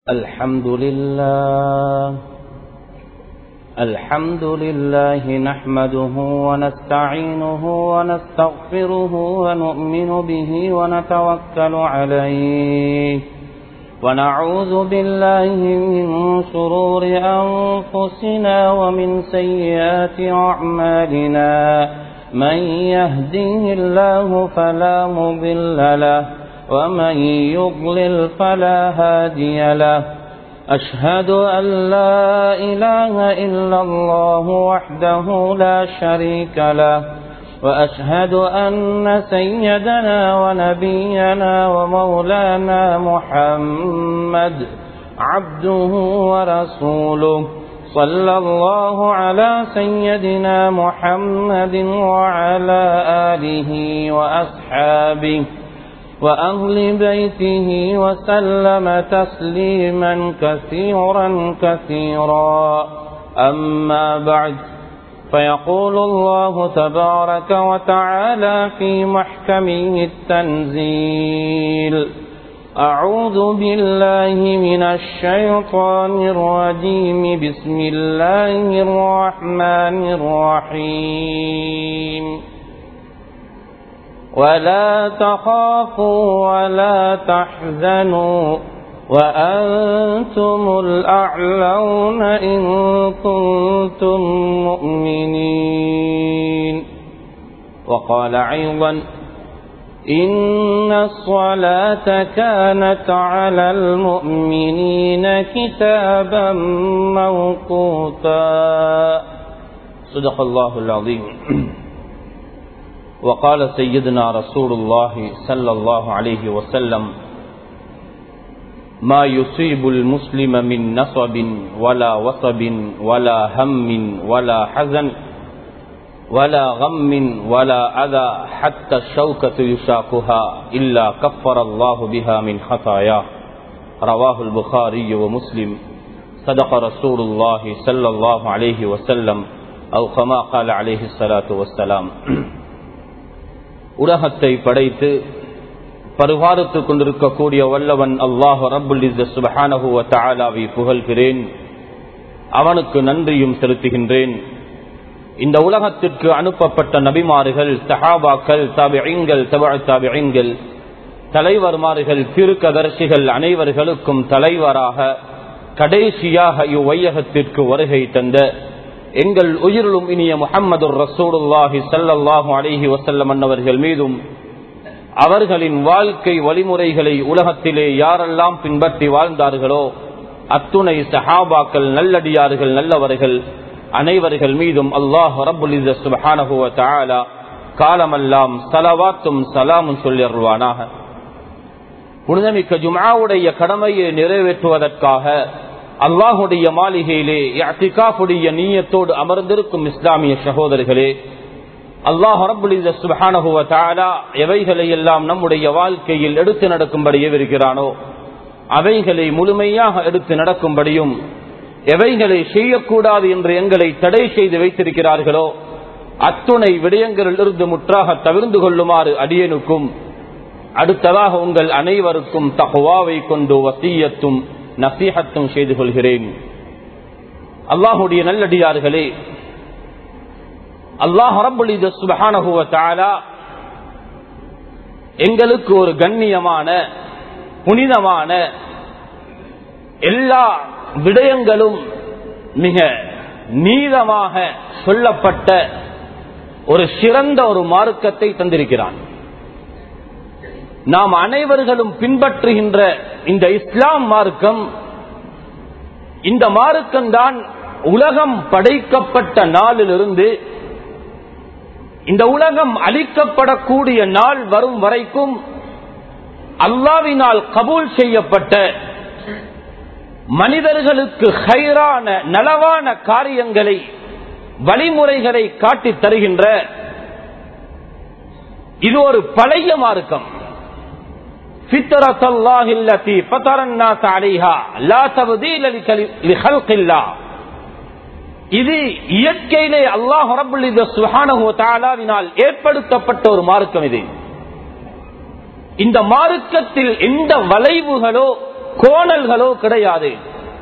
الحمد لله الحمد لله نحمده ونستعينه ونستغفره ونؤمن به ونتوكل عليه ونعوذ بالله من شرور أنفسنا ومن سيئات أعمالنا من يهده الله فلا مضل له ومن يضلل فلا هادي له أشهد أن لا إله إلا الله وحده لا شريك له وأشهد أن سيدنا ونبينا ومولانا محمد عبده ورسوله صلى الله على سيدنا محمد وعلى آله وأصحابه وأهل بيته وسلم تسليما كثيرا كثيرا أما بعد فيقول الله تبارك وتعالى في محكمه التنزيل أعوذ بالله من الشيطان الرجيم بسم الله الرحمن الرحيم ولا تخافوا ولا تحزنوا وأنتم الأعلون إن كنتم مؤمنين وقال أيضا إن الصلاة كانت على المؤمنين كتابا موقوتا صدق الله العظيم وقال سيدنا رسول الله صلى الله عليه وسلم ما يصيب المسلم من نصب ولا وصب ولا هم ولا حزن ولا غم ولا أذى حتى الشوكة يشاقها إلا كفر الله بها من خطاياه رواه البخاري ومسلم صدق رسول الله صلى الله عليه وسلم أو كما قال عليه الصلاة والسلام உலகத்தை படைத்து பரிவாரத்துக் கொண்டிருக்கக்கூடிய வல்லவன் அல்லாஹ் ரபுல் சுபஹானஹுவ தாலாவை புகழ்கிறேன் அவனுக்கு நன்றியும் செலுத்துகின்றேன் இந்த உலகத்திற்கு அனுப்பப்பட்ட நபிமாறுகள் சஹாபாக்கள் தாபியங்கள் தபா தாபியங்கள் தலைவர்மார்கள் திருக்கதர்சிகள் அனைவர்களுக்கும் தலைவராக கடைசியாக இவ்வையகத்திற்கு வருகை தந்த எங்கள் உயிரிலும் இனிய முகம்மது ரசூலுல்லாஹி சல்லாஹூ அலிஹி வசல்லம் அன்னவர்கள் மீதும் அவர்களின் வாழ்க்கை வழிமுறைகளை உலகத்திலே யாரெல்லாம் பின்பற்றி வாழ்ந்தார்களோ அத்துணை சஹாபாக்கள் நல்லடியார்கள் நல்லவர்கள் அனைவர்கள் மீதும் அல்லாஹ் ரபுல் சுபஹானஹுவ தாலா காலமெல்லாம் சலவாத்தும் சலாமும் சொல்லிடுவானாக புனிதமிக்க ஜுமாவுடைய கடமையை நிறைவேற்றுவதற்காக அல்லாஹுடைய மாளிகையிலே அத்திகாஃபுடைய நீயத்தோடு அமர்ந்திருக்கும் இஸ்லாமிய சகோதரர்களே அல்லாஹ் சுபஹானஹுவ தாலா எவைகளை எல்லாம் நம்முடைய வாழ்க்கையில் எடுத்து நடக்கும்படி எவிருக்கிறானோ அவைகளை முழுமையாக எடுத்து நடக்கும்படியும் எவைகளை செய்யக்கூடாது என்று எங்களை தடை செய்து வைத்திருக்கிறார்களோ அத்துணை விடயங்களில் இருந்து முற்றாக தவிர்ந்து கொள்ளுமாறு அடியனுக்கும் அடுத்ததாக உங்கள் அனைவருக்கும் தகுவாவை கொண்டு வசியத்தும் நசீகத்தும் செய்து கொள்கிறேன் அல்லாஹுடைய நல்லடியார்களே அல்லாஹ் சுபஹானகுவ தாலா எங்களுக்கு ஒரு கண்ணியமான புனிதமான எல்லா விடயங்களும் மிக நீளமாக சொல்லப்பட்ட ஒரு சிறந்த ஒரு மார்க்கத்தை தந்திருக்கிறான் நாம் அனைவர்களும் பின்பற்றுகின்ற இந்த இஸ்லாம் மார்க்கம் இந்த மார்க்கம்தான் உலகம் படைக்கப்பட்ட நாளிலிருந்து இந்த உலகம் அளிக்கப்படக்கூடிய நாள் வரும் வரைக்கும் அல்லாவினால் கபூல் செய்யப்பட்ட மனிதர்களுக்கு ஹைரான நலவான காரியங்களை வழிமுறைகளை காட்டித் தருகின்ற இது ஒரு பழைய மார்க்கம் இது இயற்கையிலே அல்லாஹ் சுஹானஹுவினால் ஏற்படுத்தப்பட்ட ஒரு மார்க்கம் இது இந்த மார்க்கத்தில் எந்த வளைவுகளோ கோணல்களோ கிடையாது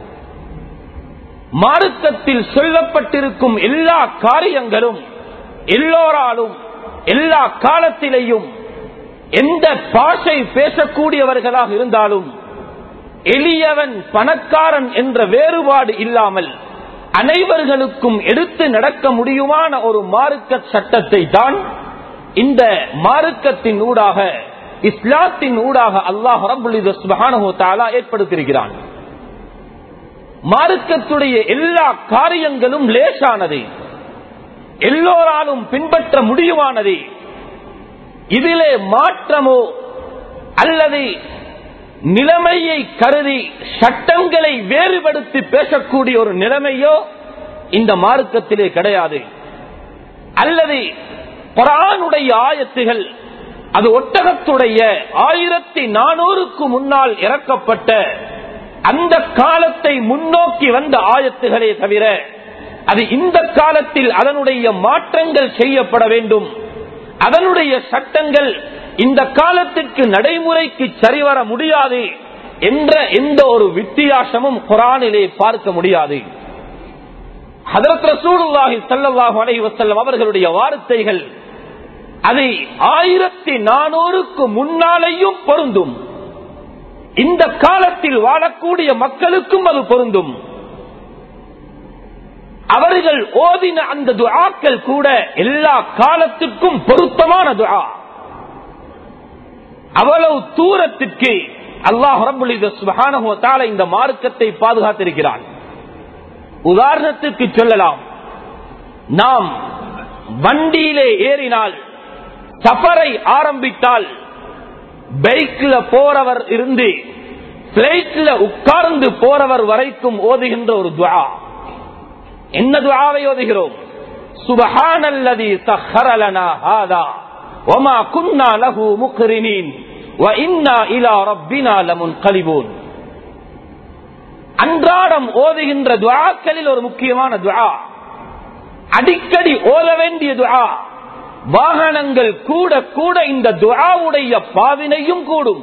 மார்க்கத்தில் சொல்லப்பட்டிருக்கும் எல்லா காரியங்களும் எல்லோராலும் எல்லா காலத்திலேயும் எந்த பாஷை பேசக்கூடியவர்களாக இருந்தாலும் எளியவன் பணக்காரன் என்ற வேறுபாடு இல்லாமல் அனைவர்களுக்கும் எடுத்து நடக்க முடியுமான ஒரு மார்க்க சட்டத்தை தான் இந்த மார்க்கத்தின் ஊடாக இஸ்லாத்தின் ஊடாக அல்லாஹ் ரபுல்லிதாலா ஏற்படுத்தியிருக்கிறான் மார்க்கத்துடைய எல்லா காரியங்களும் லேசானது எல்லோராலும் பின்பற்ற முடியுமானது இதிலே மாற்றமோ அல்லது நிலைமையை கருதி சட்டங்களை வேறுபடுத்தி பேசக்கூடிய ஒரு நிலைமையோ இந்த மார்க்கத்திலே கிடையாது அல்லது குரானுடைய ஆயத்துகள் அது ஒட்டகத்துடைய ஆயிரத்தி நானூறுக்கு முன்னால் இறக்கப்பட்ட அந்த காலத்தை முன்னோக்கி வந்த ஆயத்துகளே தவிர அது இந்த காலத்தில் அதனுடைய மாற்றங்கள் செய்யப்பட வேண்டும் அதனுடைய சட்டங்கள் இந்த காலத்திற்கு நடைமுறைக்கு சரிவர முடியாது என்ற எந்த ஒரு வித்தியாசமும் குரானிலே பார்க்க முடியாது ஹதரத் ரசூலுல்லாஹி ஸல்லல்லாஹு அலைஹி வஸல்லம் அவர்களுடைய வார்த்தைகள் அது ஆயிரத்தி நானூறுக்கு முன்னாலேயும் பொருந்தும் இந்த காலத்தில் வாழக்கூடிய மக்களுக்கும் அது பொருந்தும் அவர்கள் ஓதின அந்த துஆக்கள் கூட எல்லா காலத்துக்கும் பொருத்தமான துஆ அவ்வளவு தூரத்திற்கு அல்லாஹ் ரபுல் சுபஹானஹு வ தஆலா இந்த மார்க்கத்தை பாதுகாத்திருக்கிறான் உதாரணத்துக்கு சொல்லலாம் நாம் வண்டியிலே ஏறினால் சஃபரை ஆரம்பித்தால் பைக்ல போறவர் இருந்து பிளைட்ல உட்கார்ந்து போறவர் வரைக்கும் ஓதுகின்ற ஒரு துவா என்ன துவாவை ஓதுகிறோம் சுபஹானல்லதி சஹரலனா ஹாதா வமா குன்னா லஹு முக்ரினீன் வ இன்னா இலா ரப்பினா லமுன்கலிபூன் அன்றாடம் ஓதுகின்ற துவாக்களில் ஒரு முக்கியமான துவா அடிக்கடி ஓத வேண்டிய துவா வாகனங்கள் கூட கூட இந்த துவாவுடைய பாவினையும் கூடும்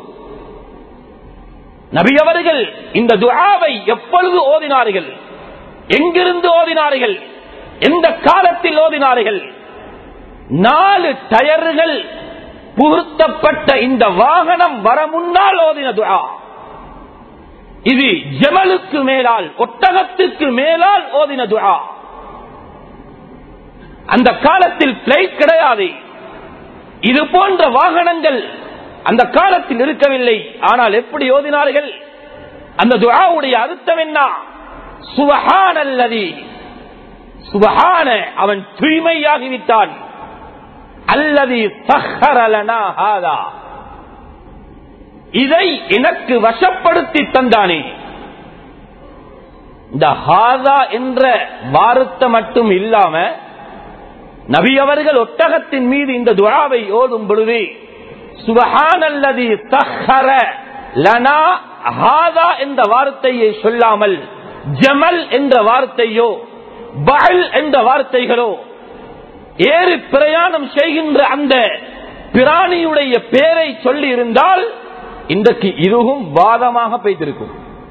நபி அவர்கள் இந்த துவாவை எப்பொழுது ஓதினார்கள் எங்கிருந்து ஓதினார்கள் எந்த காலத்தில் ஓதினார்கள் நாலு டயர்கள் புகுத்தப்பட்ட இந்த வாகனம் வர முன்னால் ஓதின துவா இது ஜமலுக்கு மேலால் ஒட்டகத்துக்கு மேலால் ஓதின துவா அந்த காலத்தில் பிளைட் கிடையாது இது போன்ற வாகனங்கள் அந்த காலத்தில் இருக்கவில்லை ஆனால் எப்படி ஓதினார்கள் அந்த துவாவுடைய அர்த்தம் என்ன சுபஹான் அல்லது சுபஹான அவன் தூய்மையாகிவிட்டான் அல்லது சஹரலனா ஹாதா இதை எனக்கு வசப்படுத்தி தந்தானே இந்த ஹாதா என்ற வார்த்தை மட்டும் இல்லாம நபி அவர்கள் ஒட்டகத்தின் மீது இந்த துவாவை ஓதும் பொழுது சுபஹானல்லதி சஹர லனா ஹாதா என்ற வார்த்தையை சொல்லாமல் ஜமல் என்ற வார்த்தையோ பஹல் என்ற வார்த்தைகளோ ஏறி பிரயாணம் செய்கின்ற அந்த பிராணியுடைய பேரை சொல்லி இருந்தால் இன்றைக்கு இதுவும் வாதமாக பெய்திருக்கும்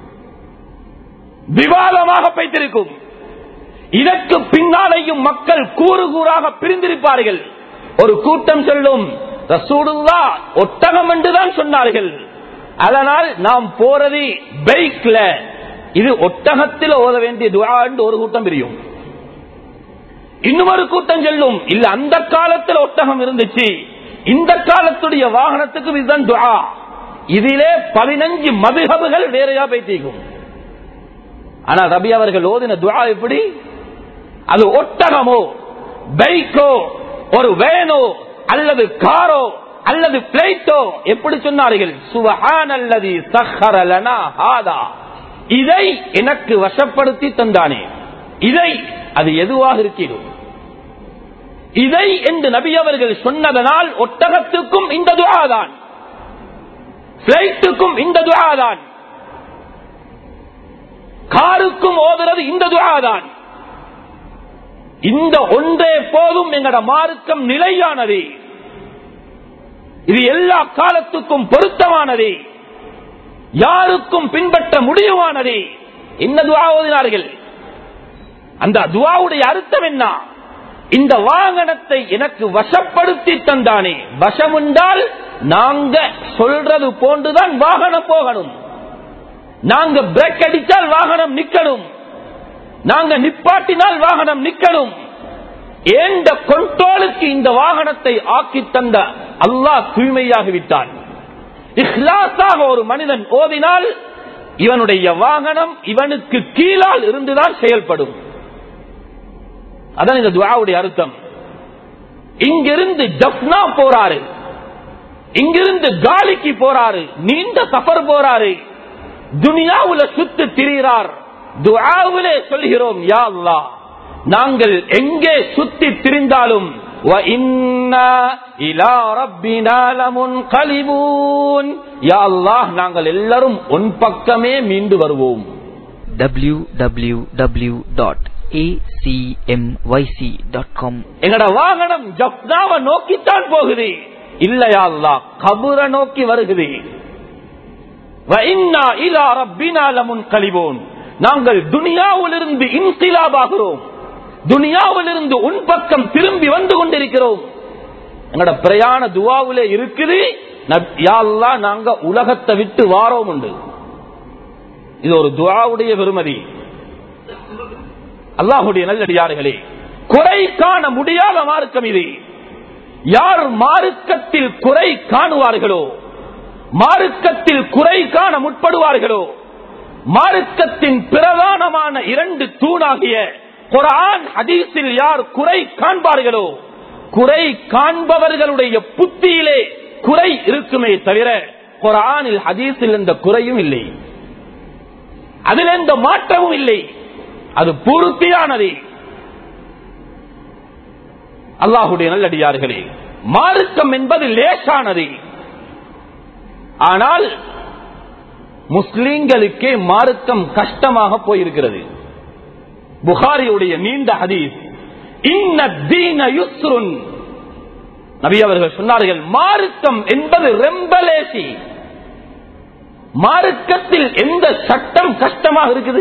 விவாதமாக பெய்திருக்கும் இதற்கு பின்னாலேயும் மக்கள் கூறு கூறாக பிரிந்திருப்பார்கள் ஒரு கூட்டம் சொல்லும் ரசூடுல்லா ஒட்டகம் என்றுதான் சொன்னார்கள் அதனால் நாம் போறது பைக்ல இது ஒட்டகத்தில் ஓத வேண்டிய துவா என்று ஒரு கூட்டம் பிரியும் இன்னொரு கூட்டம் சொல்லும் இல்ல அந்த காலத்தில் ஒட்டகம் இருந்துச்சு இந்த காலத்துடைய வாகனத்துக்கு இதுதான் துவா இதிலே பதினஞ்சு மதுகபுகள் வேறையா பைத்திக்கும் ஆனா ரபி அவர்கள் ஓதின துவா எப்படி அது ஒட்டகமோ பைக்கோ ஒரு வேனோ அல்லது காரோ அல்லது பிளைட்டோ எப்படி சொன்னார்கள் சுபஹான் அல்லது சஹரலனா ஹாதா இதை எனக்கு வசப்படுத்தி தந்தானே இதை அது எதுவாக இருக்கிறோம் இதை என்று நபி அவர்கள் சொன்னதனால் ஒட்டகத்துக்கும் இந்த துவாதான் பிளைட்டுக்கும் இந்த துவாதான் காருக்கும் ஓதுறது இந்த துவாதான் இந்த ஒன்றே போதும் எங்கட மார்க்கம் நிலையானது இது எல்லா காலத்துக்கும் பொருத்தமானது யாருக்கும் பின்பற்ற முடியுமானதே என்ன துவா ஓதினார்கள் அந்த துவாவுடைய அர்த்தம் என்ன இந்த வாகனத்தை எனக்கு வசப்படுத்தி தந்தானே வசம் என்றால் நாங்க சொல்றது போன்றுதான் வாகனம் போகணும் நாங்க பிரேக் அடித்தால் வாகனம் நிக்கணும் நாங்க நிப்பாட்டினால் வாகனம் நிக்கணும் ஏண்ட கொண்டோலுக்கு இந்த வாகனத்தை ஆக்கி தந்த அல்லாஹ் தூய்மையாகிவிட்டான் இஹ்லாஸாக ஒரு மனிதன் ஓதினால் இவனுடைய வாகனம் இவனுக்கு கீழால் இருந்துதான் செயல்படும் அதான் இந்த துவாவுடைய அர்த்தம் இங்கிருந்து ஜப்னா போறாரு இங்கிருந்து காலிக்கு போறாரு நீண்ட சஃபர் போறாரு துனியாவுல சுத்து திரிகிறார் துஆவிலே சொல்கிறோம் யா அல்லாஹ் நாங்கள் எங்கே சுத்தி திரிந்தாலும் وَإِنَّا إِلَى رَبِّنَا لَمُنْقَلِبُونَ யா அல்லாஹ் நாங்கள் எல்லாரும் உன் பக்கமே மீண்டு வருவோம் www.acmyc.com எங்கட வாகனம் ஜப்னாவை நோக்கித்தான் போகுது இல்லையா அல்லாஹ் கபுர நோக்கி வருகுது وَإِنَّا إِلَى رَبِّنَا لَمُنْقَلِبُونَ நாங்கள் துனியாவிலிருந்து இன்சிலாபாகிறோம் துனியாவிலிருந்து உன் பக்கம் திரும்பி வந்து கொண்டிருக்கிறோம் எங்கட பிரயாண துவாவிலே இருக்குது நப்- யா அல்லாஹ் நாங்க உலகத்தை விட்டு வாரோம் உண்டு இது ஒரு துவாவுடைய பெருமதி அல்லாஹுடைய நல்லடியார்களே குறை காண முடியாத மார்க்கம் இது யார் மார்க்கத்தில் குறை காணுவார்களோ மார்க்கத்தில் குறை காண முற்படுவார்களோ மார்க்கத்தின் பிரதானமான இரண்டு தூணாகிய குரான் ஹதீஸில் யார் குறை காண்பார்களோ குறை காண்பவர்களுடைய புத்தியிலே குறை இருக்குமே தவிர குரானில் ஹதீஸில் எந்த குறையும் இல்லை அதில் எந்த மாற்றமும் இல்லை அது பூர்த்தியானது அல்லாஹுடைய நல்லடியார்களே மார்க்கம் என்பது லேசானது ஆனால் முஸ்லிம்களுக்கே மார்க்கம் கஷ்டமாக போயிருக்கிறது புகாரியுடைய நீண்ட ஹதீஸ் இன்ன தீன யுஸ்ருன் நபி அவர்கள் சொன்னார்கள் மார்க்கம் என்பது ரொம்ப லேசி மார்க்கத்தில் எந்த சட்டம் கஷ்டமாக இருக்குது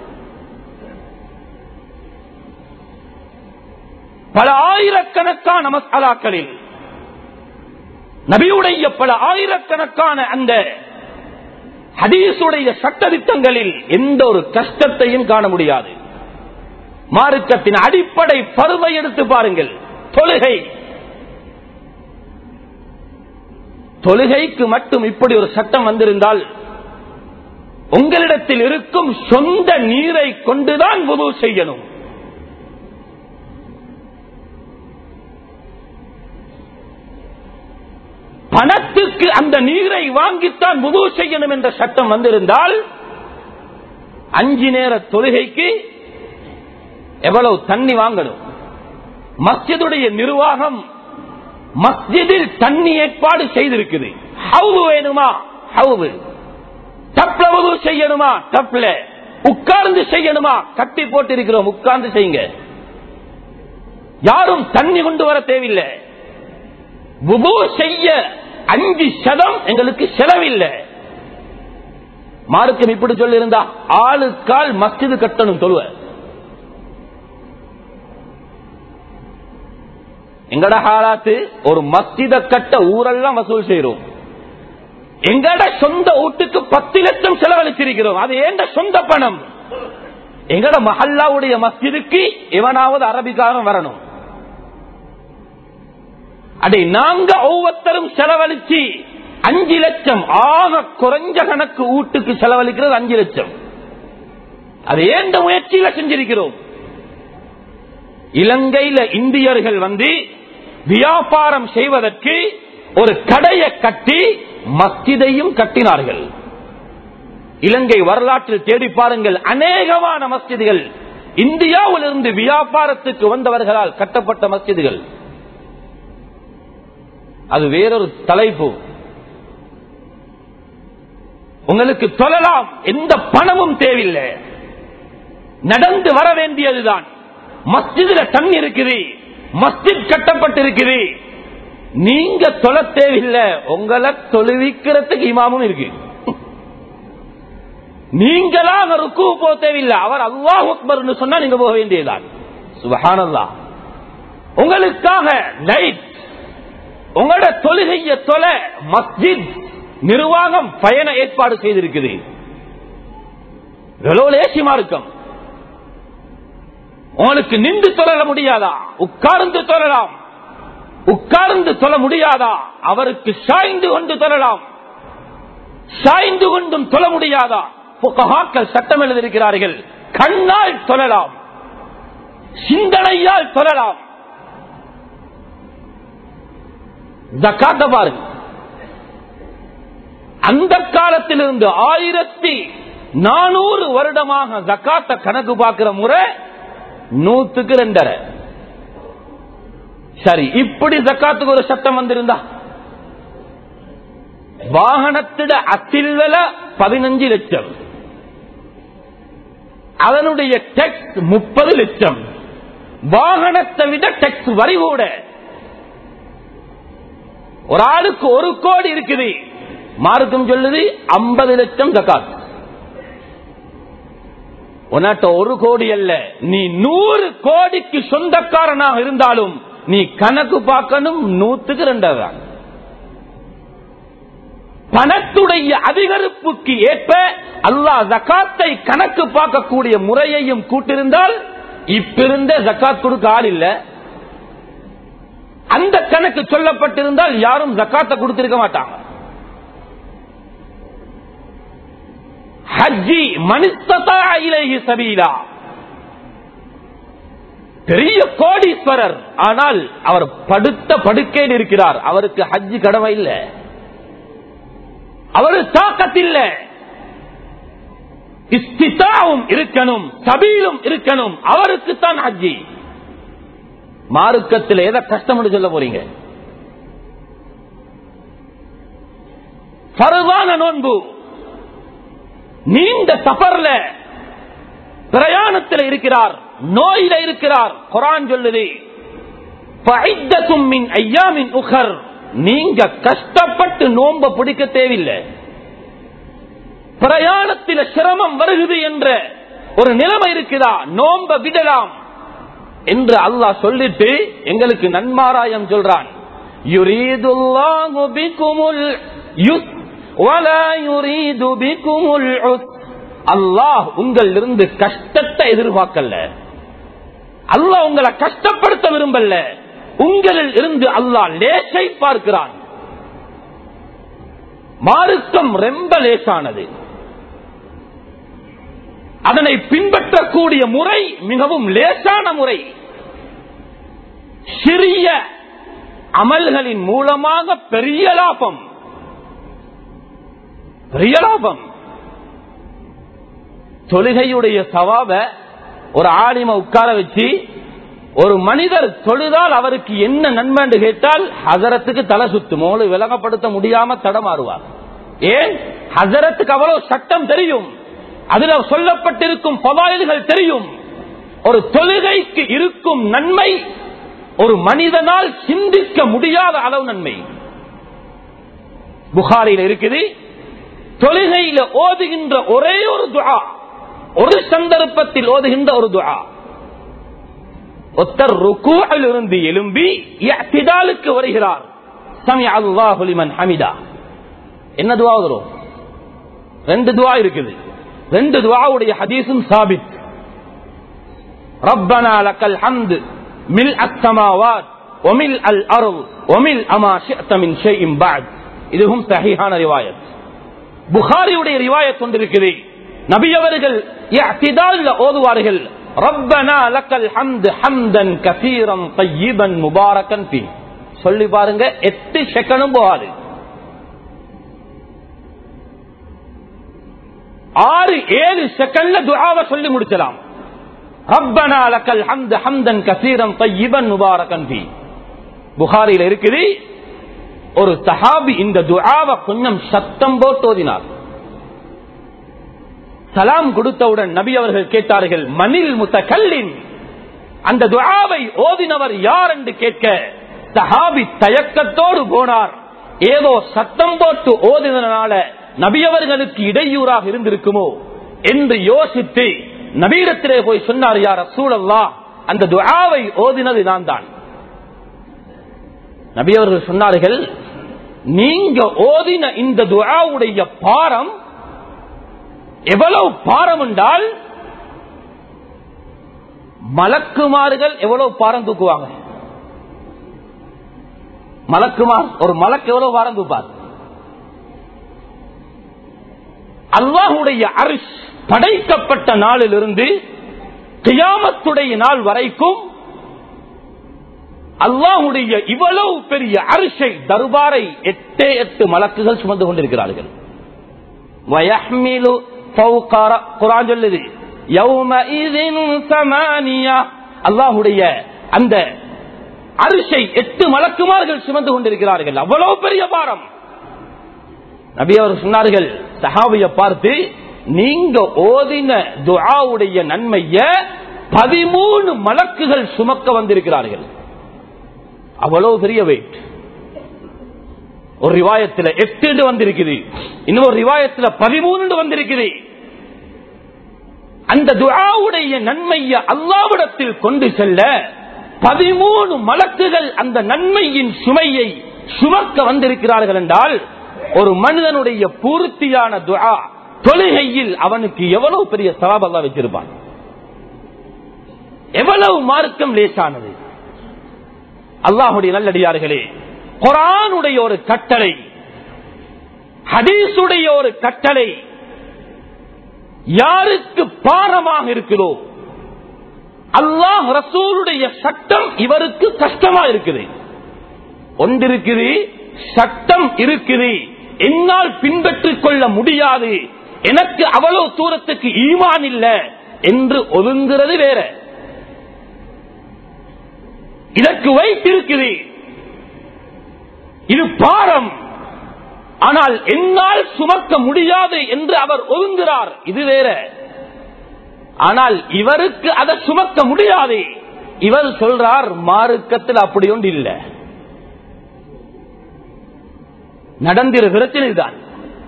பல ஆயிரக்கணக்கான மசாலாக்களில் நபியுடைய பல ஆயிரக்கணக்கான அந்த ஹதீசுடைய சட்டதிட்டங்களில் எந்த ஒரு கஷ்டத்தையும் காண முடியாது மார்க்கத்தின் அடிப்படை பருவை எடுத்து பாருங்கள் தொழுகை தொழுகைக்கு மட்டும் இப்படி ஒரு சட்டம் வந்திருந்தால் உங்களிடத்தில் இருக்கும் சொந்த நீரை கொண்டுதான் உதவு செய்யணும் பணத்துக்கு அந்த நீரை வாங்கித்தான் உதவு செய்யணும் என்ற சட்டம் வந்திருந்தால் அஞ்சு நேர தொழுகைக்கு எவ்வளவு தண்ணி வாங்கணும் மஸ்ஜிதுடைய நிர்வாகம் மஸ்ஜிதில் தண்ணி ஏற்பாடு செய்திருக்குது ஹவு வேணுமா ஹவு டப்ல உதவு செய்யணுமா டப்ல உட்கார்ந்து செய்யணுமா கட்டி போட்டு இருக்கிறோம் உட்கார்ந்து செய்யுங்க யாரும் தண்ணி கொண்டு வர தேவையில்லை வுது செய்ய அஞ்சு சதம் எங்களுக்கு செலவில்லை மார்க்கம் இப்படி சொல்லி இருந்தா ஆளுக்கால் மஸ்ஜிது கட்டணும் தொழுவ எங்கட ஹாலாத்து ஒரு மஸ்ஜித கட்ட ஊரெல்லாம் வசூல் செய்யறோம் எங்கட சொந்த வீட்டுக்கு பத்து லட்சம் செலவழிச்சிருக்கிறோம் அது ஏண்ட சொந்த பணம் எங்கட மஹல்லாவுடைய மஸ்ஜிதுக்கு எவனாவது அரபிக்காரன் வரணும் அதை நாங்க ஒவ்வொருத்தரும் செலவழிச்சு அஞ்சு லட்சம் ஆக குறைஞ்ச கணக்கு வீட்டுக்கு செலவழிக்கிறது அஞ்சு லட்சம் அது ஏந்த முயற்சியில செஞ்சிருக்கிறோம் இலங்கையில இந்தியர்கள் வந்து வியாபாரம் செய்வதற்கு ஒரு கடையை கட்டி மஸ்ஜிதையும் கட்டினார்கள் இலங்கை வரலாற்றில் தேடி பாருங்கள் அநேகமான மஸ்ஜிதுகள் இந்தியாவிலிருந்து வியாபாரத்துக்கு வந்தவர்களால் கட்டப்பட்ட மஸ்ஜிதுகள் அது வேறொரு தலைப்பு உங்களுக்கு தொழலாம் எந்த பணமும் தேவையில்லை நடந்து வர வேண்டியதுதான் மஸ்ஜிதுல தண்ணி இருக்குது மஸ்ஜித் கட்டப்பட்டிருக்குது நீங்க தொழ தேவையில்லை உங்களை தொழுவிக்கிறதுக்கு இமாமும் இருக்கு நீங்களாக ருக்கு போக தேவையில்லை அவர் அல்லாஹ் அக்பர்னு சொன்னா நீங்க போக வேண்டியதுதான் சுபஹானல்லா உங்களுக்காக லைட் உங்களோட தொழுகைய தொலை மஸ்ஜித் நிர்வாகம் பயண ஏற்பாடு செய்திருக்குது எவ்வளவு லேசியமா இருக்கும் உங்களுக்கு நின்று தொழ முடியாதா உட்கார்ந்து தொழலாம் உட்கார்ந்து தொழ முடியாதா அவருக்கு சாய்ந்து கொண்டு தொழலாம் சாய்ந்து கொண்டும் தொழ முடியாதா புகஹாக்கள் சட்டம் எழுதியிருக்கிறார்கள் கண்ணால் தொழலாம் சிந்தனையால் தொழலாம் ஜக்காத்த பாருங்க அந்த காலத்திலிருந்து ஆயிரத்தி நானூறு வருடமாக ஜக்காத்த கணக்கு பார்க்கிற முறை நூத்துக்கு ரெண்டரை சரி இப்படி ஜக்காத்துக்கு ஒரு சட்டம் வந்திருந்தா வாகனத்திட அசில் விலை பதினஞ்சு லட்சம் அதனுடைய டெக்ஸ் முப்பது லட்சம் வாகனத்தை விட டெக்ஸ் வரி கூட ஒரு ஆளுக்கு ஒரு கோடி இருக்குது மார்க்கம் சொல்லுது ஐம்பது லட்சம் ஜக்காத் உன்னாட்ட ஒரு கோடி அல்ல நீ நூறு கோடிக்கு சொந்தக்காரனாக இருந்தாலும் நீ கணக்கு பார்க்கணும் நூத்துக்கு ரெண்டாவது பணத்துடைய அதிகரிப்புக்கு ஏற்ப அல்லாஹ் ஜக்காத்தை கணக்கு பார்க்கக்கூடிய முறையையும் கூட்டிருந்தால் இப்பிருந்த ஜக்காத் கொடுக்க ஆள் இல்ல அந்த கணக்கு சொல்லப்பட்டிருந்தால் யாரும் ஜக்காத்தை கொடுத்திருக்க மாட்டாங்க ஹஜ்ஜி மனிததா இலைஹி சபீலா பெரிய கோடீஸ்வரர் ஆனால் அவர் படுத்த படுக்கையில் இருக்கிறார் அவருக்கு ஹஜ்ஜி கடமை இல்ல அவரு தாக்கத்தில்ல இஸ்திதாவும் இருக்கணும் சபீலும் இருக்கணும் அவருக்கு தான் ஹஜ்ஜி மார்க்கத்தில் எதை கஷ்டம் சொல்ல போறீங்க பருவான நோன்பு நீண்ட சஃபர்ல பிரயாணத்தில் இருக்கிறார் நோயில இருக்கிறார் குரான் சொல்லுது ஐயாமின் உகர் நீங்க கஷ்டப்பட்டு நோம்ப பிடிக்க தேவையில்லை பிரயாணத்தில் சிரமம் வருகுது என்ற ஒரு நிலைமை இருக்குதா நோம்ப விடலாம் என்று அல்லாஹ் சொல்லிட்டு எங்களுக்கு நன்மாராயம் சொல்றான் யுரீதுல்லாஹு பிகுமுல் யுஸ் வலா யுரீது பிகுமுல் உஸ் அல்லாஹ் உங்களிலிருந்து கஷ்டத்தை எதிர்பார்க்கல அல்லாஹ் உங்களை கஷ்டப்படுத்த விரும்பல உங்களில் இருந்து அல்லாஹ் லேசை பார்க்கிறான் மார்க்கம் ரொம்ப லேசானது அதனை பின்பற்றக்கூடிய முறை மிகவும் லேசான முறை சிறிய அமல்களின் மூலமாக பெரிய லாபம் பெரிய லாபம் தொழுகையுடைய சவாப ஒரு ஆலிம உட்கார வச்சு ஒரு மனிதர் தொழுதால் அவருக்கு என்ன நன்மை கேட்டால் ஹசரத்துக்கு தலை சுத்து மோளு விலகப்படுத்த முடியாம தடமாறுவார் ஏன் ஹசரத்துக்கு அவ்வளவு சட்டம் தெரியும் அதுல சொல்லப்பட்டிருக்கும் பவாயில்கள் தெரியும் ஒரு தொழுகைக்கு இருக்கும் நன்மை ஒரு மனிதனால் சிந்திக்க முடியாத அளவு நன்மை புகாரில் இருக்குது தொழுகையில ஓதுகின்ற ஒரே ஒரு துஆ ஒரு சந்தர்ப்பத்தில் ஓதுகின்ற ஒரு துஆ ஒத்தர் ருக்கூவில் இருந்து எழும்பி இஅ்திதாலுக்கு வருகிறார் சமி அல்லாஹு லிமன் ஹமிதா என்ன துவா வரும் ரெண்டு துவா இருக்குது ரெண்டு துவாவுடைய ஹதீஸும் சாபித் ரப்பனா லக்கல் ஹம்து மில் அஸ்ஸமாவாத் وملء الارض وملء ما شئت من شيء بعد இதுவும் சஹீஹான ரிவாயத் புகாரியுடைய ரிவாயத் கொண்டிருக்குது நபி அவர்கள் இஅ்திதால்ல ஓதுவார்கள் ரப்பனா லக்கல் ஹம்து ஹம்தன் கசீரம் طيبا முபாரக்கன் ஃபீ சொல்லி பாருங்க எட்டு செகண்டும் போகாது ஆறு ஏழு செகண்ட்ல துஆவை சொல்லி முடிச்சலாம் ரப்பனா லக்கல் ஹம்து ஹம்தன் கசீரம் طيبا முபாரக்கன் ஃபீ புகாரியில் இருக்குது ஒரு சஹாபி இந்த துஆவை கொஞ்சம் சத்தம் போட்டு ஓதினார் சலாம் கொடுத்தவுடன் நபி அவர்கள் கேட்டார்கள் மனில் முத்தகல்லின் அந்த துஆவை ஓதினவர் யார் என்று கேட்க சஹாபி தயக்கத்தோடு போனார் ஏதோ சத்தம் போட்டு ஓதினால நபி அவர்களுக்கு இடையூறாக இருந்திருக்குமோ என்று யோசித்து நபீரத்திலே போய் சொன்னார் யார் சூழல்லா அந்த துஆவை ஓதினது நான் தான் நபி அவர்கள் சொன்னார்கள் நீங்க ஓதின இந்த துஆவுடைய பாரம் எவ்வளவு பாரம் என்றால் மலக்குமார்கள் எவ்வளவு பாரம் தூக்குவாங்க மலக்குமார் ஒரு மலக்கு எவ்வளவு பாரம் தூப்பார் அல்லாஹுடைய அரிஷ் படைக்கப்பட்ட நாளிலிருந்து கியாமத்துடைய நாள் வரைக்கும் அல்லாஹுடைய இவ்வளவு பெரிய அரிசை தர்பாரை எட்டே எட்டு மலக்குகள் சுமந்து கொண்டிருக்கிறார்கள் வயஹ்மிலு ஃபௌகார குரான் சொல்லுது யௌமஇதின் சமானியா அல்லாஹுடைய அந்த அரிசை எட்டு மலக்குமார்கள் சுமந்து கொண்டிருக்கிறார்கள் அவ்வளவு பெரிய பாரம் நபி அவர் சொன்னார்கள் சஹாபிய பார்த்து நீங்க ஓதின துஆவுடைய நன்மைய பதிமூணு மலக்குகள் சுமக்க வந்திருக்கிறார்கள் அவ்வளவு பெரிய வெயிட் ஒரு ரிவாயத்தில் எட்டு வந்திருக்குது இன்னொரு ரிவாயத்தில் பதிமூணு வந்திருக்குது அந்த துஆவுடைய நன்மைய அல்லாவிடத்தில் கொண்டு செல்ல பதிமூணு மலக்குகள் அந்த நன்மையின் சுமையை சுமக்க வந்திருக்கிறார்கள் என்றால் ஒரு மனிதனுடைய பூர்த்தியான துஆ தொழுகையில் அவனுக்கு எவ்வளவு பெரிய சவாப் அல்லா வச்சிருப்பான் எவ்வளவு மார்க்கம் லேசானது அல்லாஹுடைய நல்லடியார்களே குரானுடைய ஒரு கட்டளை ஹதீசுடைய ஒரு கட்டளை யாருக்கு பாரமாக இருக்குதோ அல்லாஹ் ரசூலுடைய சட்டம் இவருக்கு கஷ்டமா இருக்குது ஒன்றிருக்குது சட்டம் இருக்குது என்னால் பின்பற்றிக் கொள்ள முடியாது எனக்கு அவ்வளவு தூரத்துக்கு ஈமான் இல்ல என்று ஒதுங்கிறது வேற இதற்கு வைத்திருக்குது இது பாரம் ஆனால் என்னால் சுமக்க முடியாது என்று அவர் ஒதுங்குகிறார் இது வேற ஆனால் இவருக்கு அதை சுமக்க முடியாது இவர் சொல்றார் மார்க்கத்தில் அப்படி ஒன்று இல்லை நடந்திருக்கிறது இதுதான்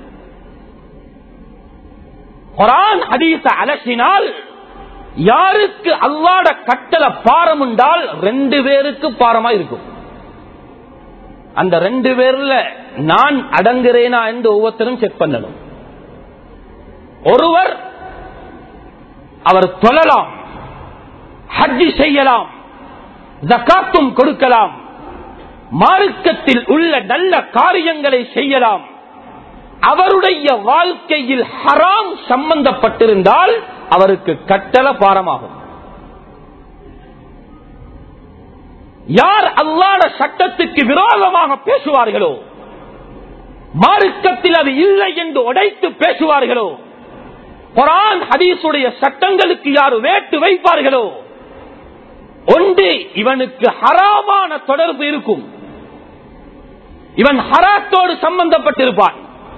குரான் ஹதீச அலசினால் யாருக்கு அல்லாட கட்டளை பாரம் உண்டால் ரெண்டு பேருக்கு பாரமா இருக்கும் அந்த ரெண்டு பேர்ல நான் அடங்குறேனா என்று ஒவ்வொருத்தரும் செக் பண்ணணும் ஒருவர் அவர் தொழலாம் ஹஜ்ஜி செய்யலாம் ஜக்காத்தும் கொடுக்கலாம் மார்க்கத்தில் உள்ள நல்ல காரியங்களை செய்யலாம் அவருடைய வாழ்க்கையில் ஹராம் சம்பந்தப்பட்டிருந்தால் அவருக்கு கட்டளை பாரமாகும் யார் அல்லாட சட்டத்துக்கு விரோதமாக பேசுவார்களோ மார்க்கத்தில் அது இல்லை என்று உடைத்து பேசுவார்களோ குரான் ஹதீசுடைய சட்டங்களுக்கு யார் வேட்டு வைப்பார்களோ ஒன்று இவனுக்கு ஹராமான தொடர்பு இருக்கும் இவன் ஹராத்தோடு சம்பந்தப்பட்டிருப்பான்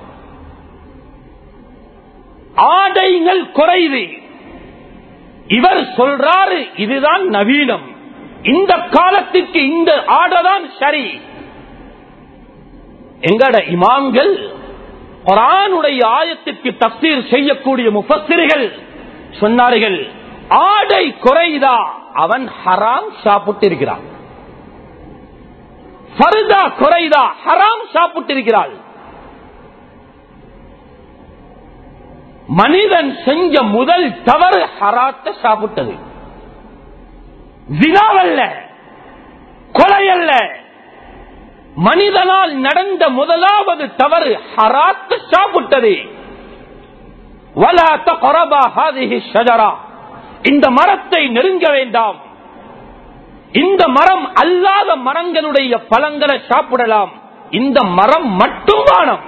ஆடைகள் குறைவு இவர் சொல்றாரு இதுதான் நவீனம் இந்த காலத்துக்கு இந்த ஆடைதான் சரி எங்கட இமாம்கள் குரானுடைய ஆயத்திற்கு தப்சீர் செய்யக்கூடிய முஃபத்திரிகள் சொன்னார்கள் ஆடை குறைதா அவன் ஹராம் சாப்பிட்டிருக்கிறான் ஃபர்தா குறைதா ஹராம் சாப்பிட்டிருக்கிறாள் மனிதன் செஞ்ச முதல் தவறு ஹராத்த சாப்பிட்டது வினாவல்ல கொலையல்ல மனிதனால் நடந்த முதலாவது தவறு ஹராத்து சாப்பிட்டது வலாத்த கொரபா ஹாதிஹி ஷஜரா இந்த மரத்தை நெருங்க வேண்டாம் இந்த மரம் அல்லாத மரங்களுடைய பழங்களை சாப்பிடலாம் இந்த மரம் மட்டும் வானம்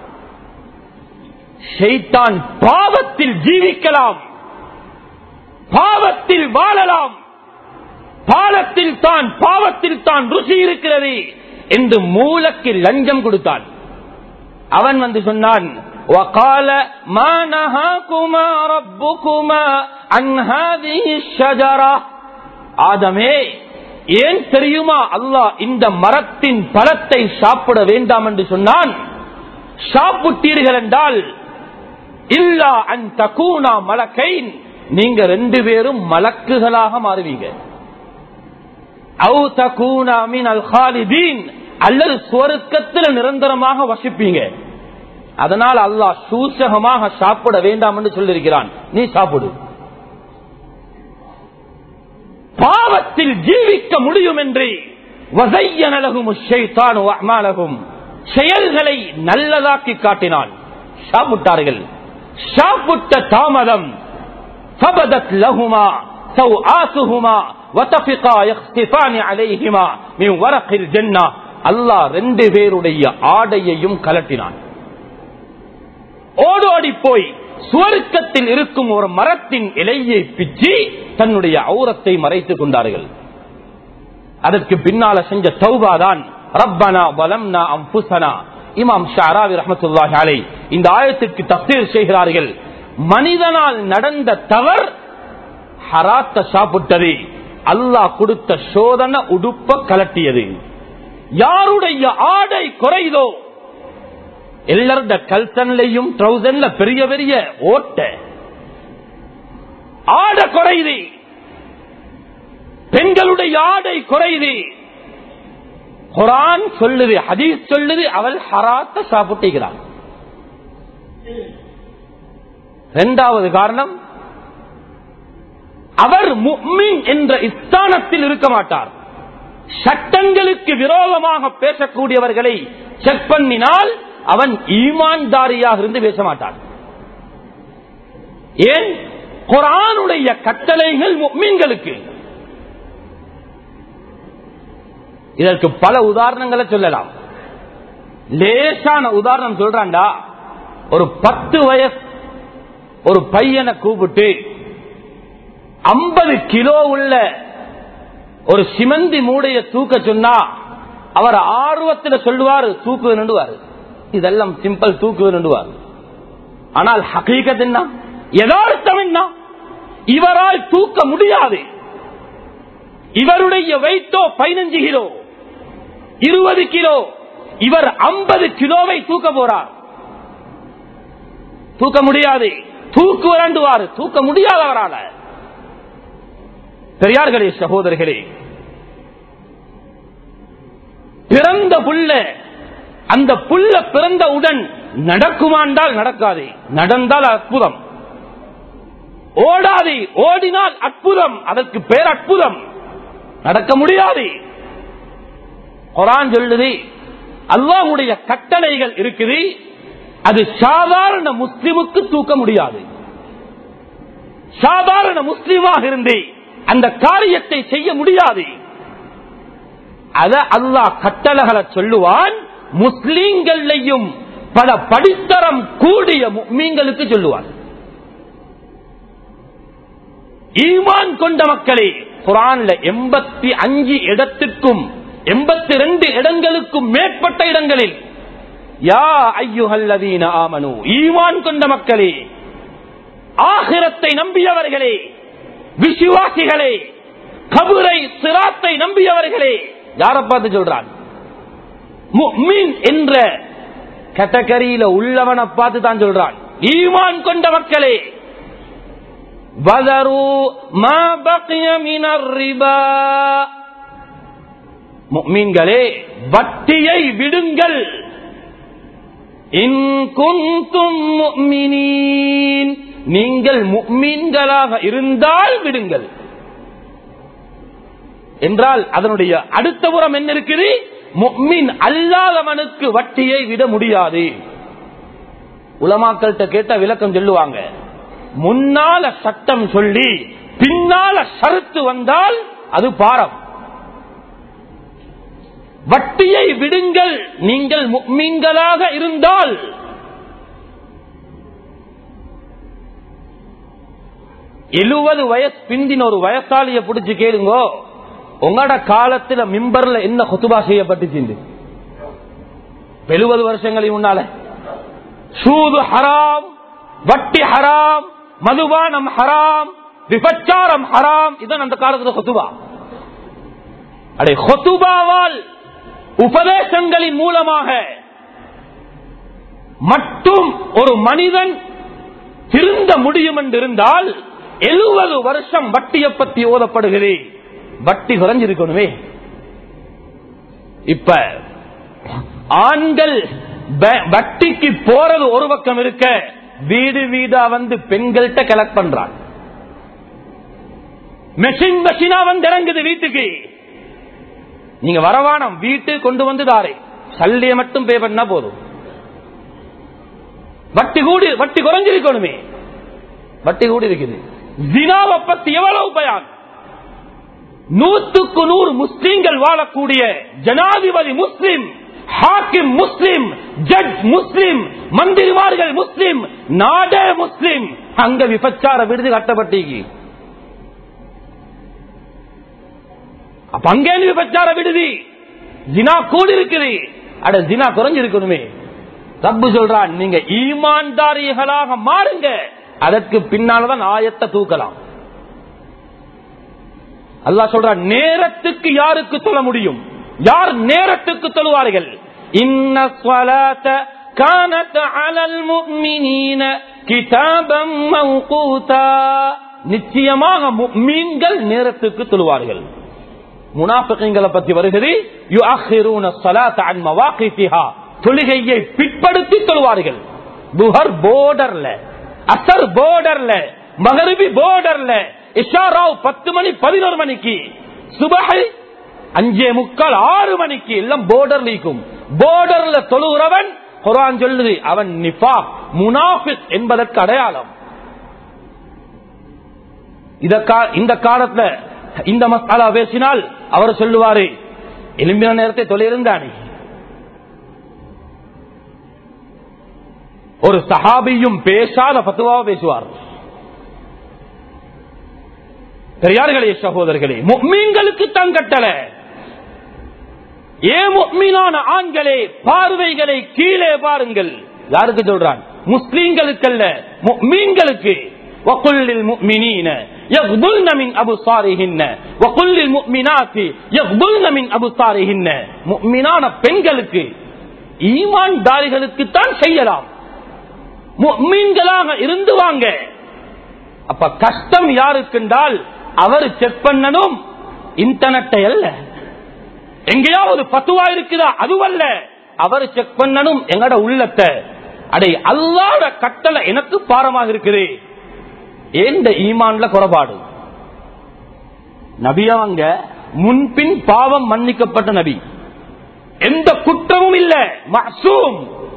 ஷைத்தான் பாவத்தில் ஜீவிக்கலாம் பாவத்தில் வாழலாம் பாலத்தில் தான் பாவத்தில் தான் ருசி இருக்கிறது என்று மூலக்கு லஞ்சம் கொடுத்தான் அவன் வந்து சொன்னான் وقال ما نهاكما ربكما عن هذه الشجرة ஆதமே ஏன் தெரியுமா அல்லாஹ் இந்த மரத்தின் பழத்தை சாப்பிட வேண்டாம் என்று சொன்னான் சாப்பிட்டீர்கள் என்றால் இல்லா அன் தகூனா மலக்கைன் நீங்க ரெண்டு பேரும் மலக்குகளாக மாறுவீங்க அவு தகூனா மினல் காலிதீன் அல்லது சுவர்க்கத்தில் நிரந்தரமாக வசிப்பீங்க அதனால் அல்லாஹ் சூசகமாக சாப்பிட வேண்டாம் என்று சொல்லியிருக்கிறான் நீ சாப்பிடு பாவத்தில் ஜீவிக்க முடியும் என்று வசையனலகும் அமாலகும் செயல்களை நல்லதாக்கி காட்டினான் சாப்பிட்டார்கள் சாப்பிட்ட தாமதம் فبدت لهما سوآتهما وتفقا يختفان عليهما من ورق الجنة அல்லாஹ் ரெண்டு பேருடைய ஆடையையும் கலட்டினான் ஓடோடி போய் சுவர்க்கத்தில் இருக்கும் ஒரு மரத்தின் இலையை பிச்சு தன்னுடைய ஔரத்தை மறைத்துக் கொண்டார்கள் அதற்கு பின்னால செஞ்ச தௌபாதான் ரப்பனா வலம்னா அம்புசனா இமாம் ஷாராவி ரஹமத்துல்லாஹி அலை இந்த ஆயத்திற்கு தப்தீர் செய்கிறார்கள் மனிதனால் நடந்த தவறு ஹராத்த சாப்பிட்டது அல்லாஹ் கொடுத்த சோதனை உடுப்ப கலட்டியது யாருடைய ஆடை குறைதோ எல்லாருடைய கல்சன்லையும் ட்ரௌசன்ல பெரிய பெரிய ஓட்ட ஆட குறையுது பெண்களுடைய ஆடை குறையுது குரான் சொல்லுது ஹதீஸ் சொல்லுது அவள் ஹராத்த சாப்பிட்டுகிறாள் இரண்டாவது காரணம் அவர் முக்மின் என்ற ஸ்தானத்தில் இருக்க மாட்டார் சட்டங்களுக்கு விரோதமாக பேசக்கூடியவர்களை செக் பண்ணினால் அவன் ஈமான்தாரியாக இருந்து பேச மாட்டான் ஏன் குரானுடைய கட்டளைகள் மீன்களுக்கு இதற்கு பல உதாரணங்களை சொல்லலாம் லேசான உதாரணம் சொல்றான்டா ஒரு பத்து வயசு ஒரு பையனை கூப்பிட்டு ஐம்பது கிலோ உள்ள ஒரு சிமந்தி மூடைய தூக்க சொன்னா அவர் ஆர்வத்தில் சொல்லுவார் தூக்கு நின்றுவார் இதெல்லாம் சிம்பிள் தூக்கு நின்றுவார் ஆனால் ஹகீகத் என்ன யதார்த்தம் என்ன இவரால் தூக்க முடியாது இவருடைய வெயிட்டோ பதினஞ்சு கிலோ இருபது கிலோ இவர் ஐம்பது கிலோவை தூக்க போறார் தூக்க முடியாது தூக்கு விரண்டுவார் தூக்க முடியாது அவரால் பெரியார்களே சகோதரர்களே பிறந்த புள்ள அந்த புள்ள பிறந்தவுடன் நடக்குமாண்டால் நடக்காது நடந்தால் அற்புதம் ஓடாது ஓடினால் அற்புதம் அதற்கு பேர் அற்புதம் நடக்க முடியாது குரான் சொல்லுது அல்லாஹுடைய கட்டளைகள் இருக்குது அது சாதாரண முஸ்லிமுக்கு தூக்க முடியாது சாதாரண முஸ்லிமாக இருந்து அந்த காரியத்தை செய்ய முடியாது அத அல்லாஹ் கட்டளைகளை சொல்லுவான் முஸ்லீம்களையும் பல படித்தரம் கூடிய மீன்களுக்கு சொல்லுவான் ஈமான் கொண்ட மக்களே குரான்ல எண்பத்தி அஞ்சு இடத்திற்கும் எண்பத்தி ரெண்டு இடங்களுக்கும் மேற்பட்ட இடங்களில் யா ஐயுஹல்லதீன ஆமனு ஈமான் கொண்ட மக்களே ஆகிரத்தை நம்பியவர்களே விசுவாசிகளே கபுரை சிராத்தை நம்பியவர்களே யார பார்த்து சொல்றான் முஃமின் என்ற கேட்டகரியில உள்ளவனை பார்த்து தான் சொல்றான் ஈமான் கொண்ட மக்களே وذروا ما بقي من الربا முஃமின்களே வட்டியை விடுங்கள் இன் குந்தும் முஃமினீன் நீங்கள் முஃமின்களாக இருந்தால் விடுங்கள் என்றால் அதனுடைய அடுத்த புறம் என்ன இருக்குது முஃமின் அல்லாதவனுக்கு வட்டியை விட முடியாது உலமாக்கள்கிட்ட கேட்ட விளக்கம் சொல்லுவாங்க முன்னால சட்டம் சொல்லி பின்னால சருத்து வந்தால் அது பாரம் வட்டியை விடுங்கள் நீங்கள் முக்மீன்களாக இருந்தால் எழுபது வயசு பிந்தின ஒரு வயசாலிய பிடிச்சு கேளுங்கோ உங்களோட காலத்துல மிம்பர்ல என்ன கொத்துபா செய்யப்பட்டுச்சு எழுபது வருஷங்களுக்கு முன்னால சூது ஹராம் வட்டி ஹராம் மதுபானம் ஹராம் விபச்சாரம் ஹராம் இதான் அந்த காலத்துல கொத்துபா அடே கொத்துபாவால் உபதேசங்களின் மூலமாக மட்டும் ஒரு மனிதன் திருந்த முடியும் என்று இருந்தால் எழுபது வருஷம் வட்டியை பத்தி ஓதப்படுகிறது வட்டி குறைஞ்சிருக்கணுமே இப்ப ஆண்கள் ப- வட்டிக்கு போறது ஒரு பக்கம் இருக்க வீடு வீடா வந்து பெண்கள்கிட்ட கலெக்ட் பண்றான் மெஷின் மெஷினா வந்து இறங்குது வீட்டுக்கு நீங்க வரவானம் வீட்டு கொண்டு வந்து தாரே சல்லிய மட்டும் பே பண்ணா போதும் வட்டி கூடி வட்டி குறைஞ்சிருக்கணுமே வட்டி கூடி இருக்குது ஜினாவை பத்தி எவ்வளவு பயான் நூத்துக்கு நூறு முஸ்லிம்கள் வாழக்கூடிய ஜனாதிபதி முஸ்லிம் ஹாக்கிம் முஸ்லிம் ஜட்ஜ் முஸ்லிம் மந்திரிமார்கள் முஸ்லிம் நாடே முஸ்லிம் அங்க விபச்சார விருது கட்டப்பட்டீங்க அப்ப அங்கே விபச்சார விடுதி ஜினா கூடி இருக்குது அட ஜினா குறைஞ்சிருக்கணுமே ரப்பு சொல்றான் நீங்க ஈமான்தாரிகளாக மாறுங்க அதற்கு பின்னால்தான் ஆயத்தை தூக்கலாம் அல்லாஹ் சொல்றான் நேரத்துக்கு யாருக்கு தொழ முடியும் யார் நேரத்துக்கு தொழுவார்கள் இன்ன ஸ்வலாத்த கானத் அலல் முஃமினீன கிதாபம் மௌகூதா நிச்சயமாக முஃமின்கள் நேரத்துக்கு தொழுவார்கள் முனாஃபிகீன்களை பத்தி வருகிறது யுஅخிரூன ஸலாத்த அன் மவாகிதிஹா தொழுகையை பிற்படுத்தி தொழுவார்கள் புஹர் போர்டர்ல அசர் போர்டர்ல மகரிபி போர்டர்ல இஷாராவ் பத்து மணி பதினோரு மணிக்கு சுபஹை அஞ்சே முக்கால் ஆறு மணிக்கு எல்லாம் போர்டர் லீக்கும் போர்டர்ல தொழுகிறவன் குரான் சொல்லுது அவன் நிஃபா முனாஃபிக் என்பதற்கு அடையாளம் இத கா- இந்த காலத்துல இந்த மசாலா பேசினால் அவர் சொல்லுவாரு எலும்பின நேரத்தை தொழிலிருந்தானே ஒரு சஹாபியும் பேசாத பத்துவாவை பேசுவார் பெரியார்களே சகோதரர்களே முக்மீன்களுக்கு தான் கட்டளை ஏ முக்மீனான ஆண்களே பார்வைகளை கீழே பாருங்கள் யாருக்கு சொல்றான் முஸ்லீம்களுக்கல்ல முக்மீன்களுக்கு وقل للمؤمنين يغضلن من أبصارهن وقل للمؤمنات يغضلن من أبصارهن முக்மினான பெண்களுக்கு ஈமான்தாரிகளுக்கு தான் செய்யலாம் முக்மீன்களாக இருந்து வாங்க அப்ப கஷ்டம் யாருக்குன்றால் அவர் செக் பண்ணணும் இன்டர்நெட்டை அல்ல எங்கேயாவது பத்துவா இருக்குதா அதுவல்ல அவர் செக் பண்ணணும் எங்கட உள்ளத்தை அடே அல்லாத கட்டளை எனக்கு பாரமாக இருக்குது ஏந்த ஈமான்ல குறைபாடு நபியவங்க முன்பின் பாவம் மன்னிக்கப்பட்ட நபி எந்த குற்றமும் இல்ல மசூம்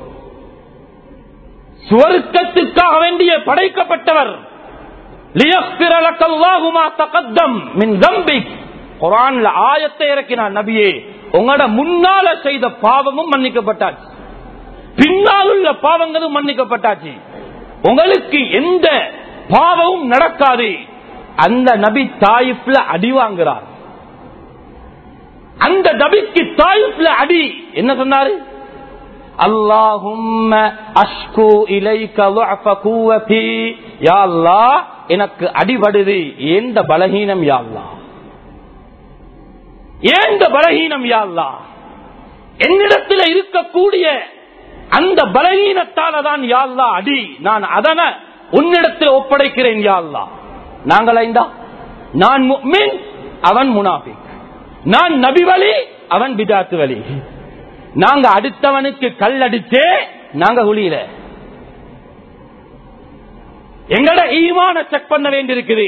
சுவர்க்கத்துக்காக வேண்டிய படைக்கப்பட்டவர் لِيَغْفِرَ لَكَ اللَّهُ مَا تَقَدَّمَ مِنْ ذَنْبِكَ குர்ஆன்ல ஆயத்தை இறக்கினார் நபியே உங்களோட முன்னால செய்த பாவமும் மன்னிக்கப்பட்டாச்சு பின்னால் உள்ள பாவங்களும் மன்னிக்கப்பட்டாச்சு உங்களுக்கு எந்த பாவமும் நடக்காது அந்த நபி தாயிப்ல அடி வாங்குறார் அந்த நபிக்கு தாயிப்ல அடி என்ன சொன்னாரு அல்லாஹும்ம அஷ்கு இலைக்க ضعف قوتي யா அல்லாஹ் எனக்கு அடிபடுது ஏந்த பலகீனம் யா அல்லாஹ் ஏந்த பலகீனம் யா அல்லாஹ் என்னிடத்தில் இருக்கக்கூடிய அந்த பலகீனத்தால தான் யா அல்லாஹ் அடி நான் அதனை உன்னிடத்தில் ஒப்படைக்கிறேன் யா அல்லாஹ் நாங்கள் ஐந்தா நான் முஃமின் அவன் முனாஃபிக் நான் நபி வழி அவன் பிதாத்து வழி நாங்க அடுத்தவனுக்கு கல் அடிச்சே நாங்க குழியில எங்கட ஈமான செக் பண்ண வேண்டியிருக்குது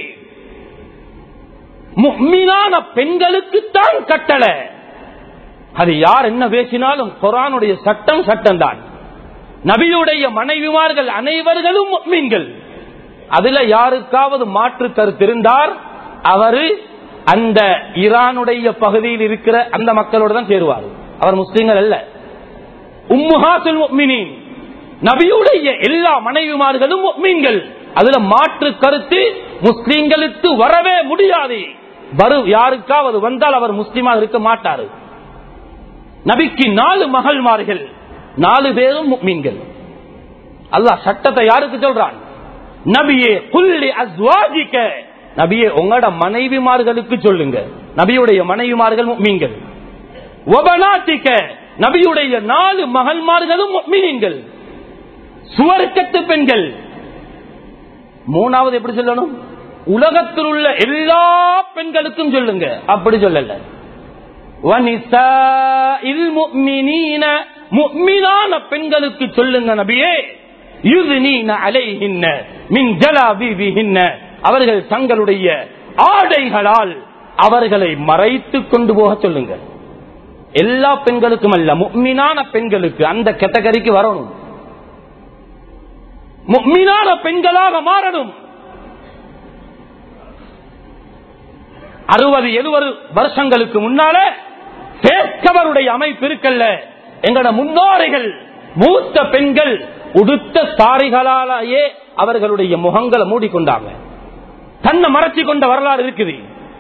முக்மீனான பெண்களுக்கு தான் கட்டளை அது யார் என்ன பேசினாலும் குரானுடைய சட்டம் சட்டம் தான் நபியுடைய மனைவிமார்கள் அனைவர்களும் முக்மீன்கள் அதுல யாருக்காவது மாற்று கருத்து இருந்தார் அவரு அந்த ஈரானுடைய பகுதியில் இருக்கிற அந்த மக்களோடு தான் சேருவார் அவர் முஸ்லீம்கள் அல்ல உம்முஹாசுல் முக்மினின் நபியுடைய எல்லா மனைவிமார்களும் முக்மீன்கள் அதுல மாற்று கருத்து முஸ்லீம்களுக்கு வரவே முடியாது வரு யாருக்காவது வந்தால் அவர் முஸ்லீமாக இருக்க மாட்டாரு நபிக்கு நாலு மகள்மார்கள் நாலு பேரும் முக்மீன்கள் அல்லாஹ் சட்டத்தை யாருக்கு சொல்றான் நபியே புள்ளி அஸ்வாஜிக்க நபியே உங்களோட மனைவிமார்களுக்கு சொல்லுங்க நபியுடைய மனைவிமார்கள் முக்மீன்கள் ஒபநாத்திக்க நபியுடைய நாலு மகள்மார்களும் முக்மீன்கள் சுவர்க்கத்து பெண்கள் மூணாவது எப்படி சொல்லணும் உலகத்தில் உள்ள எல்லா பெண்களுக்கும் சொல்லுங்க அப்படி சொல்லல வனிசாஇல் முஃமினீன முஃமினான பெண்களுக்கு சொல்லுங்க நபியே யுத்னீன அலைஹின்ன மின் ஜலாபிபிஹின்ன அவர்கள் தங்களுடைய ஆடைகளால் அவர்களை மறைத்து கொண்டு போக சொல்லுங்க எல்லா பெண்களுக்கும் அல்ல முக்மினான பெண்களுக்கு அந்த கேட்டகரிக்கு வரணும் முக்மினான பெண்களாக மாறணும் அறுபது எழுபது வருஷங்களுக்கு முன்னால பேஸ்கவருடைய அமைப்பு இருக்கல்ல எங்கட முன்னோரைகள் மூத்த பெண்கள் உடுத்த சாரிகளாலேயே அவர்களுடைய முகங்களை மூடிக்கொண்டாங்க தன்னை மறைச்சு கொண்ட வரலாறு இருக்குது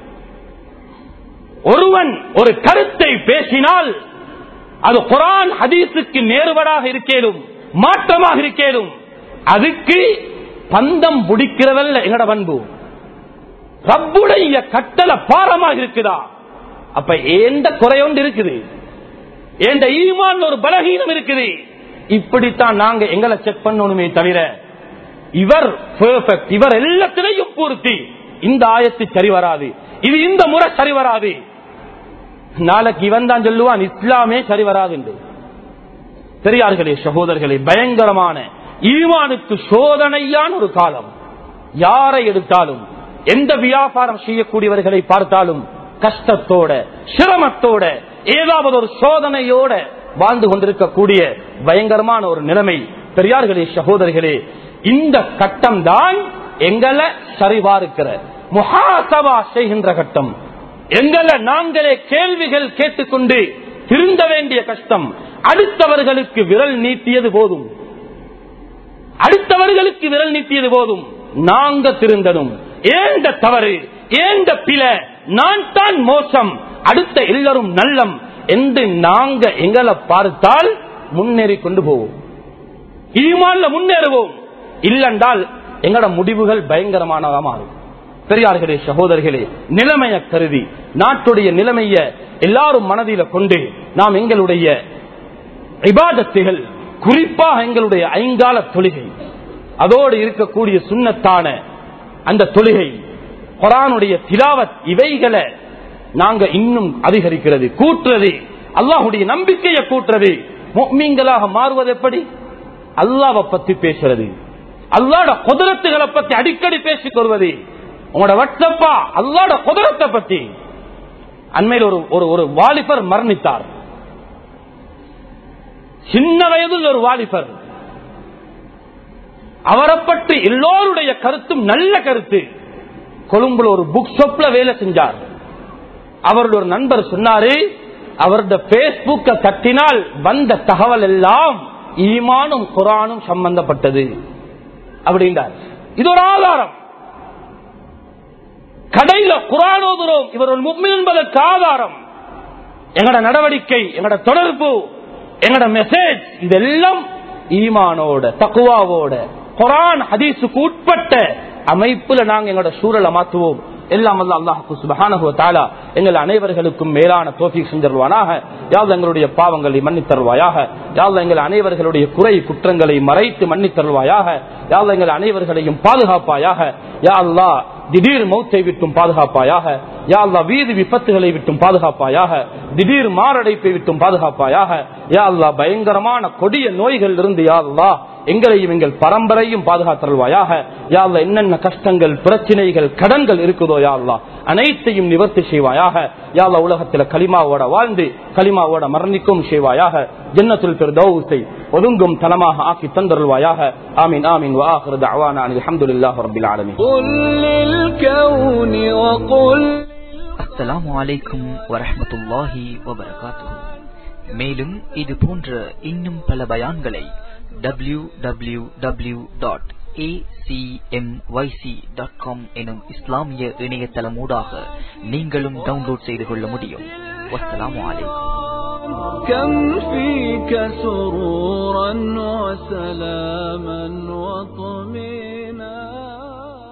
ஒருவன் ஒரு கருத்தை பேசினால் அது குரான் ஹதீஸுக்கு நேர்வடாக இருக்கேனும் மாற்றமாக இருக்கேனும் அதுக்கு பந்தம் பிடிக்கிறதல்ல எங்கட பண்பு ரப்புடைய கட்டளை பாரமாக இருக்குதா அப்ப எந்த குறையொன்று இருக்குது எந்த ஈமான் ஒரு பலகீனம் இருக்குது இப்படித்தான் நாங்க எங்களை செக் பண்ணணுமே தவிர இவர் பெர்ஃபெக்ட் இவர் எல்லாத்திலையும் பூர்த்தி இந்த ஆயத்து சரி வராது இது இந்த முறை சரி வராது நாளைக்கு இவன் தான் சொல்லுவான் இஸ்லாமே சரி வராது என்று பெரியார்களே சகோதரர்களே பயங்கரமான ஈமானுக்கு சோதனையான ஒரு காலம் யாரை எடுத்தாலும் எந்த வியாபாரம் செய்யக்கூடியவர்களை பார்த்தாலும் கஷ்டத்தோட சிரமத்தோட ஏதாவது ஒரு சோதனையோட வாழ்ந்து கொண்டிருக்கக்கூடிய பயங்கரமான ஒரு நிலைமை பெரியார்களே சகோதரர்களே இந்த கட்டம் தான் எங்களை சரிபார்க்கிற முகாசபா செய்கின்ற கட்டம் எங்களை நாங்களே கேள்விகள் கேட்டுக்கொண்டு திருந்த வேண்டிய கஷ்டம் அடுத்தவர்களுக்கு விரல் நீட்டியது போதும் அடுத்தவர்களுக்கு விரல் நீட்டியது போதும் நாங்க திருந்தனும் ஏந்த தவறு ஏந்த பில நான் தான் மோசம் அடுத்த எல்லாரும் நல்லம் என்று நாங்க எங்களை பார்த்தால் முன்னேறி கொண்டு போவோம் ஈமான்ல முன்னேறுவோம் இல்லென்றால் எங்களோட முடிவுகள் பயங்கரமானதா மாறும் பெரியார்களே சகோதரர்களே நிலைமைய கருதி நாட்டுடைய நிலைமைய எல்லாரும் மனதில கொண்டு நாம் எங்களுடைய இபாதத்துகள் குறிப்பாக எங்களுடைய ஐங்கால தொழுகை அதோடு இருக்கக்கூடிய சுண்ணத்தான அந்த தொழுகை குரானுடைய திலாவத் இவைகளை நாங்க இன்னும் அதிகரிக்கிறது கூட்டுறது அல்லாஹுடைய நம்பிக்கையை கூட்டுறது மீன்களாக மாறுவது எப்படி அல்லாவை பத்தி பேசுறது அல்லாட குதிரத்துகளை பத்தி அடிக்கடி பேசிக் கொள்வது உங்களோட வட்டப்பா அல்லாட குதிரத்தை பத்தி அண்மையில் ஒரு ஒரு ஒரு வாலிபர் மரணித்தார் சின்ன வயதில் ஒரு வாலிபர் அவரை பற்றி எல்லோருடைய கருத்தும் நல்ல கருத்து கொழும்புல ஒரு புக் ஷாப்ல வேலை செஞ்சார் அவருடைய ஒரு நண்பர் சொன்னாரு அவருடைய பேஸ்புக்க தட்டினால் வந்த தகவல் எல்லாம் ஈமானும் குரானும் சம்பந்தப்பட்டது அப்படின்றார் இது ஒரு ஆதாரம் கடையில குரானோதுறோம் இவர் ஒரு முக்மின் என்பதற்கு ஆதாரம் எங்கட நடவடிக்கை எங்கட தொடர்பு எங்கட மெசேஜ் இதெல்லாம் ஈமானோட தக்குவாவோட குரான் ஹதீஸுக்கு உட்பட்ட அமைப்புல நாங்க எங்களோட சூழலை மாற்றுவோம் எல்லாம் அல்ல அல்லாஹு சுபஹானஹு தஆலா எங்கள் அனைவர்களுக்கும் மேலான தோஃபீக் செஞ்சருவானாக யாவது எங்களுடைய பாவங்களை மன்னித் தருவாயாக யாவது எங்கள் அனைவர்களுடைய குறை குற்றங்களை மறைத்து மன்னித் தருவாயாக யாவது எங்கள் அனைவர்களையும் பாதுகாப்பாயாக யா அல்லாஹ் திடீர் மௌத்தை விட்டும் பாதுகாப்பாயாக யா அல்லா வீதி விபத்துகளை விட்டும் பாதுகாப்பாயாக திடீர் மாரடைப்பை விட்டும் பாதுகாப்பாயாக யா அல்லா பயங்கரமான கொடிய நோய்கள் இருந்து யா அல்லா எங்களையும் எங்கள் பரம்பரையும் பாதுகாத்தருள்வாயாக யா அல்லா என்னென்ன கஷ்டங்கள் பிரச்சனைகள் கடன்கள் இருக்குதோ யா அல்லா அனைத்தையும் நிவர்த்தி செய்வாயாக யா அல்லா உலகத்துல களிமாவோட வாழ்ந்து களிமாவோட மரணிக்கும் செய்வாயாக ஜன்னத்துல் பெருதௌசை ஒதுங்கும் தனமாக ஆக்கி தந்தருள்வாயாக ஆமீன் ஆமீன் வாஹிரு தஅவானா அல்ஹம்துலில்லாஹி ரப்பில் ஆலமீன் قل للكون وقل அஸ்ஸலாமு அலைக்கும் வரஹ்மத்துல்லாஹி வபரகாத்துஹு மேலும் இது போன்ற இன்னும் பல பயான்களை டபிள்யூ டபிள்யூ டபிள்யூ டாட் எனும் இஸ்லாமிய இணையதளமூடாக நீங்களும் டவுன்லோட் செய்து கொள்ள முடியும் வஸ்ஸலாமு அலைக்கும் كم فيك سرورا وسلاما وطمئنا